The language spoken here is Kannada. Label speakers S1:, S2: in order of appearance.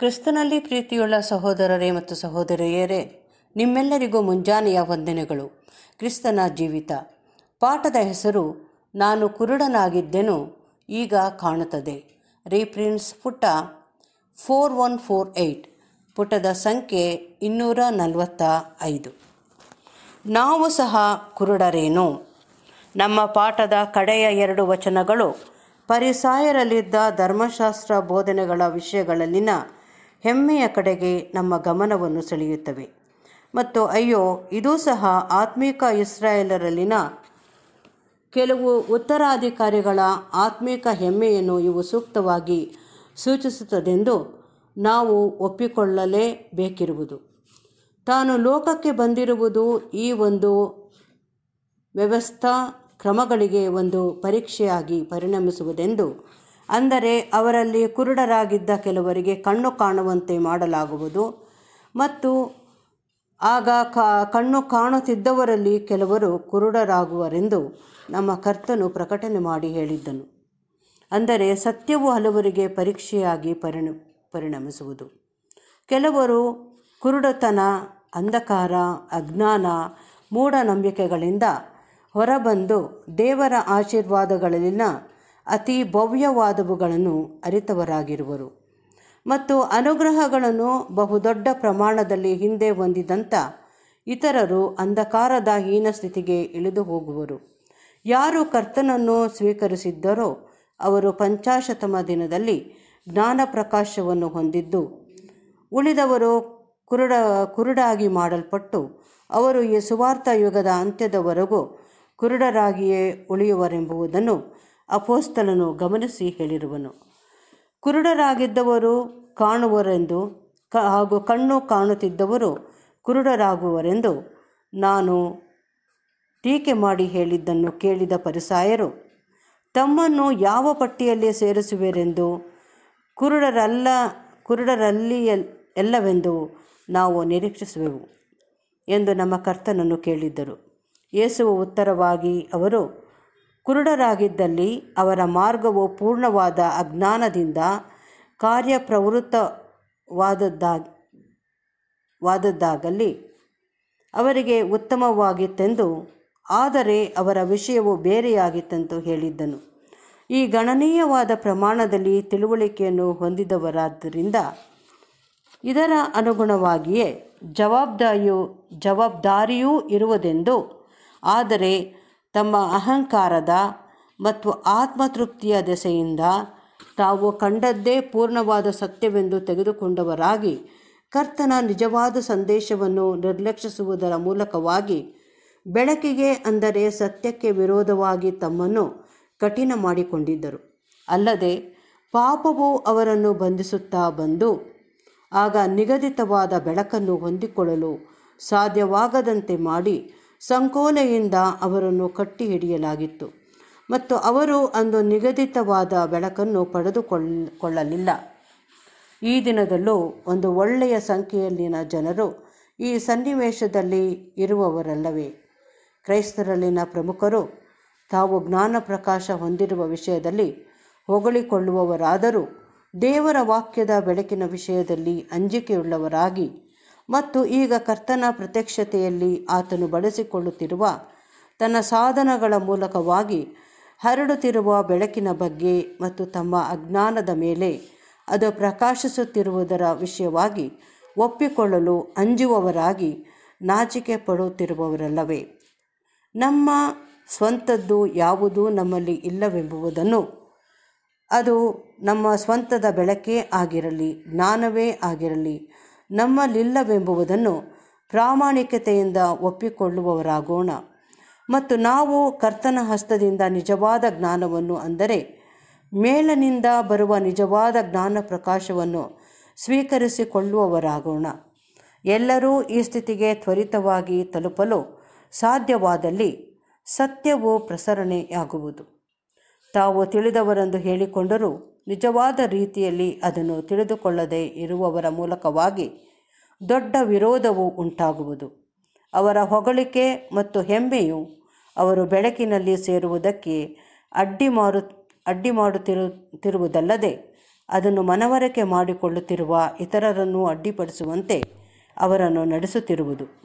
S1: ಕ್ರಿಸ್ತನಲ್ಲಿ ಪ್ರೀತಿಯುಳ್ಳ ಸಹೋದರರೇ ಮತ್ತು ಸಹೋದರಿಯರೇ ನಿಮ್ಮೆಲ್ಲರಿಗೂ ಮುಂಜಾನೆಯ ವಂದನೆಗಳು ಕ್ರಿಸ್ತನ ಜೀವಿತ ಪಾಠದ ಹೆಸರು ನಾನು ಕುರುಡನಾಗಿದ್ದೆನು ಈಗ ಕಾಣುತ್ತದೆ ರೀಪ್ರಿನ್ಸ್ ಪುಟ ಫೋರ್ ಒನ್ ಫೋರ್ ಏಯ್ಟ್ ಪುಟದ ಸಂಖ್ಯೆ ಇನ್ನೂರ ನಲವತ್ತ ಐದು ನಾವು ಸಹ ಕುರುಡರೇನು ನಮ್ಮ ಪಾಠದ ಕಡೆಯ ಎರಡು ವಚನಗಳು ಪರಿಸಾಯರಲ್ಲಿದ್ದ ಧರ್ಮಶಾಸ್ತ್ರ ಬೋಧನೆಗಳ ವಿಷಯಗಳಲ್ಲಿನ ಹೆಮ್ಮೆಯ ಕಡೆಗೆ ನಮ್ಮ ಗಮನವನ್ನು ಸೆಳೆಯುತ್ತವೆ ಮತ್ತು ಅಯ್ಯೋ ಇದೂ ಸಹ ಆತ್ಮೀಕ ಇಸ್ರಾಯೇಲರಲ್ಲಿನ ಕೆಲವು ಉತ್ತರಾಧಿಕಾರಿಗಳ ಆತ್ಮೀಕ ಹೆಮ್ಮೆಯನ್ನು ಇವು ಸೂಕ್ತವಾಗಿ ಸೂಚಿಸುತ್ತದೆಂದು ನಾವು ಒಪ್ಪಿಕೊಳ್ಳಲೇಬೇಕಿರುವುದು ತಾನು ಲೋಕಕ್ಕೆ ಬಂದಿರುವುದು ಈ ಒಂದು ವ್ಯವಸ್ಥಾ ಕ್ರಮಗಳಿಗೆ ಒಂದು ಪರೀಕ್ಷೆಯಾಗಿ ಪರಿಣಮಿಸುವುದೆಂದು ಅಂದರೆ ಅವರಲ್ಲಿ ಕುರುಡರಾಗಿದ್ದ ಕೆಲವರಿಗೆ ಕಣ್ಣು ಕಾಣುವಂತೆ ಮಾಡಲಾಗುವುದು ಮತ್ತು ಆಗ ಕ ಕಣ್ಣು ಕಾಣುತ್ತಿದ್ದವರಲ್ಲಿ ಕೆಲವರು ಕುರುಡರಾಗುವರೆಂದು ನಮ್ಮ ಕರ್ತನು ಪ್ರಕಟಣೆ ಮಾಡಿ ಹೇಳಿದ್ದನು ಅಂದರೆ ಸತ್ಯವು ಹಲವರಿಗೆ ಪರೀಕ್ಷೆಯಾಗಿ ಪರಿಣ ಪರಿಣಮಿಸುವುದು ಕೆಲವರು ಕುರುಡತನ ಅಂಧಕಾರ ಅಜ್ಞಾನ ಮೂಢನಂಬಿಕೆಗಳಿಂದ ಹೊರಬಂದು ದೇವರ ಆಶೀರ್ವಾದಗಳಲ್ಲಿನ ಅತಿ ಭವ್ಯವಾದವುಗಳನ್ನು ಅರಿತವರಾಗಿರುವರು ಮತ್ತು ಅನುಗ್ರಹಗಳನ್ನು ಬಹುದೊಡ್ಡ ಪ್ರಮಾಣದಲ್ಲಿ ಹಿಂದೆ ಹೊಂದಿದಂಥ ಇತರರು ಅಂಧಕಾರದ ಹೀನ ಸ್ಥಿತಿಗೆ ಇಳಿದು ಹೋಗುವರು ಯಾರು ಕರ್ತನನ್ನು ಸ್ವೀಕರಿಸಿದ್ದರೋ ಅವರು ಪಂಚಾಶತಮ ದಿನದಲ್ಲಿ ಜ್ಞಾನ ಪ್ರಕಾಶವನ್ನು ಹೊಂದಿದ್ದು ಉಳಿದವರು ಕುರುಡ ಕುರುಡಾಗಿ ಮಾಡಲ್ಪಟ್ಟು ಅವರು ಈ ಸುವಾರ್ಥ ಯುಗದ ಅಂತ್ಯದವರೆಗೂ ಕುರುಡರಾಗಿಯೇ ಉಳಿಯುವರೆಂಬುದನ್ನು ಅಪೋಸ್ತಲನು ಗಮನಿಸಿ ಹೇಳಿರುವನು ಕುರುಡರಾಗಿದ್ದವರು ಕಾಣುವರೆಂದು ಕ ಹಾಗೂ ಕಣ್ಣು ಕಾಣುತ್ತಿದ್ದವರು ಕುರುಡರಾಗುವರೆಂದು ನಾನು ಟೀಕೆ ಮಾಡಿ ಹೇಳಿದ್ದನ್ನು ಕೇಳಿದ ಪರಿಸಾಯರು ತಮ್ಮನ್ನು ಯಾವ ಪಟ್ಟಿಯಲ್ಲಿ ಸೇರಿಸುವಿರೆಂದು ಕುರುಡರಲ್ಲ ಕುರುಡರಲ್ಲಿ ಎಲ್ ಎಲ್ಲವೆಂದು ನಾವು ನಿರೀಕ್ಷಿಸುವೆವು ಎಂದು ನಮ್ಮ ಕರ್ತನನ್ನು ಕೇಳಿದ್ದರು ಯೇಸುವ ಉತ್ತರವಾಗಿ ಅವರು ಕುರುಡರಾಗಿದ್ದಲ್ಲಿ ಅವರ ಮಾರ್ಗವು ಪೂರ್ಣವಾದ ಅಜ್ಞಾನದಿಂದ ಕಾರ್ಯಪ್ರವೃತ್ತವಾದದ್ದಾ ವಾದದ್ದಾಗಲಿ ಅವರಿಗೆ ಉತ್ತಮವಾಗಿತ್ತೆಂದು ಆದರೆ ಅವರ ವಿಷಯವು ಬೇರೆಯಾಗಿತ್ತೆಂದು ಹೇಳಿದ್ದನು ಈ ಗಣನೀಯವಾದ ಪ್ರಮಾಣದಲ್ಲಿ ತಿಳುವಳಿಕೆಯನ್ನು ಹೊಂದಿದವರಾದ್ದರಿಂದ ಇದರ ಅನುಗುಣವಾಗಿಯೇ ಜವಾಬ್ದಾರಿಯು ಜವಾಬ್ದಾರಿಯೂ ಇರುವುದೆಂದು ಆದರೆ ತಮ್ಮ ಅಹಂಕಾರದ ಮತ್ತು ಆತ್ಮತೃಪ್ತಿಯ ದೆಸೆಯಿಂದ ತಾವು ಕಂಡದ್ದೇ ಪೂರ್ಣವಾದ ಸತ್ಯವೆಂದು ತೆಗೆದುಕೊಂಡವರಾಗಿ ಕರ್ತನ ನಿಜವಾದ ಸಂದೇಶವನ್ನು ನಿರ್ಲಕ್ಷಿಸುವುದರ ಮೂಲಕವಾಗಿ ಬೆಳಕಿಗೆ ಅಂದರೆ ಸತ್ಯಕ್ಕೆ ವಿರೋಧವಾಗಿ ತಮ್ಮನ್ನು ಕಠಿಣ ಮಾಡಿಕೊಂಡಿದ್ದರು ಅಲ್ಲದೆ ಪಾಪವು ಅವರನ್ನು ಬಂಧಿಸುತ್ತಾ ಬಂದು ಆಗ ನಿಗದಿತವಾದ ಬೆಳಕನ್ನು ಹೊಂದಿಕೊಳ್ಳಲು ಸಾಧ್ಯವಾಗದಂತೆ ಮಾಡಿ ಸಂಕೋಲೆಯಿಂದ ಅವರನ್ನು ಕಟ್ಟಿ ಹಿಡಿಯಲಾಗಿತ್ತು ಮತ್ತು ಅವರು ಅಂದು ನಿಗದಿತವಾದ ಬೆಳಕನ್ನು ಪಡೆದುಕೊಳ್ಳಲಿಲ್ಲ ಈ ದಿನದಲ್ಲೂ ಒಂದು ಒಳ್ಳೆಯ ಸಂಖ್ಯೆಯಲ್ಲಿನ ಜನರು ಈ ಸನ್ನಿವೇಶದಲ್ಲಿ ಇರುವವರಲ್ಲವೇ ಕ್ರೈಸ್ತರಲ್ಲಿನ ಪ್ರಮುಖರು ತಾವು ಜ್ಞಾನ ಪ್ರಕಾಶ ಹೊಂದಿರುವ ವಿಷಯದಲ್ಲಿ ಹೊಗಳಿಕೊಳ್ಳುವವರಾದರೂ ದೇವರ ವಾಕ್ಯದ ಬೆಳಕಿನ ವಿಷಯದಲ್ಲಿ ಅಂಜಿಕೆಯುಳ್ಳವರಾಗಿ ಮತ್ತು ಈಗ ಕರ್ತನ ಪ್ರತ್ಯಕ್ಷತೆಯಲ್ಲಿ ಆತನು ಬಳಸಿಕೊಳ್ಳುತ್ತಿರುವ ತನ್ನ ಸಾಧನಗಳ ಮೂಲಕವಾಗಿ ಹರಡುತ್ತಿರುವ ಬೆಳಕಿನ ಬಗ್ಗೆ ಮತ್ತು ತಮ್ಮ ಅಜ್ಞಾನದ ಮೇಲೆ ಅದು ಪ್ರಕಾಶಿಸುತ್ತಿರುವುದರ ವಿಷಯವಾಗಿ ಒಪ್ಪಿಕೊಳ್ಳಲು ಅಂಜುವವರಾಗಿ ನಾಚಿಕೆ ಪಡುತ್ತಿರುವವರಲ್ಲವೇ ನಮ್ಮ ಸ್ವಂತದ್ದು ಯಾವುದೂ ನಮ್ಮಲ್ಲಿ ಇಲ್ಲವೆಂಬುದನ್ನು ಅದು ನಮ್ಮ ಸ್ವಂತದ ಬೆಳಕೇ ಆಗಿರಲಿ ಜ್ಞಾನವೇ ಆಗಿರಲಿ ನಮ್ಮಲ್ಲಿಲ್ಲವೆಂಬುದನ್ನು ಪ್ರಾಮಾಣಿಕತೆಯಿಂದ ಒಪ್ಪಿಕೊಳ್ಳುವವರಾಗೋಣ ಮತ್ತು ನಾವು ಕರ್ತನ ಹಸ್ತದಿಂದ ನಿಜವಾದ ಜ್ಞಾನವನ್ನು ಅಂದರೆ ಮೇಲನಿಂದ ಬರುವ ನಿಜವಾದ ಜ್ಞಾನ ಪ್ರಕಾಶವನ್ನು ಸ್ವೀಕರಿಸಿಕೊಳ್ಳುವವರಾಗೋಣ ಎಲ್ಲರೂ ಈ ಸ್ಥಿತಿಗೆ ತ್ವರಿತವಾಗಿ ತಲುಪಲು ಸಾಧ್ಯವಾದಲ್ಲಿ ಸತ್ಯವು ಪ್ರಸರಣೆಯಾಗುವುದು ತಾವು ತಿಳಿದವರೆಂದು ಹೇಳಿಕೊಂಡರೂ ನಿಜವಾದ ರೀತಿಯಲ್ಲಿ ಅದನ್ನು ತಿಳಿದುಕೊಳ್ಳದೆ ಇರುವವರ ಮೂಲಕವಾಗಿ ದೊಡ್ಡ ವಿರೋಧವು ಉಂಟಾಗುವುದು ಅವರ ಹೊಗಳಿಕೆ ಮತ್ತು ಹೆಮ್ಮೆಯು ಅವರು ಬೆಳಕಿನಲ್ಲಿ ಸೇರುವುದಕ್ಕೆ ಅಡ್ಡಿ ಮಾರು ಅಡ್ಡಿ ಮಾಡುತ್ತಿರು ತಿರುವುದಲ್ಲದೆ ಅದನ್ನು ಮನವರಿಕೆ ಮಾಡಿಕೊಳ್ಳುತ್ತಿರುವ ಇತರರನ್ನು ಅಡ್ಡಿಪಡಿಸುವಂತೆ ಅವರನ್ನು ನಡೆಸುತ್ತಿರುವುದು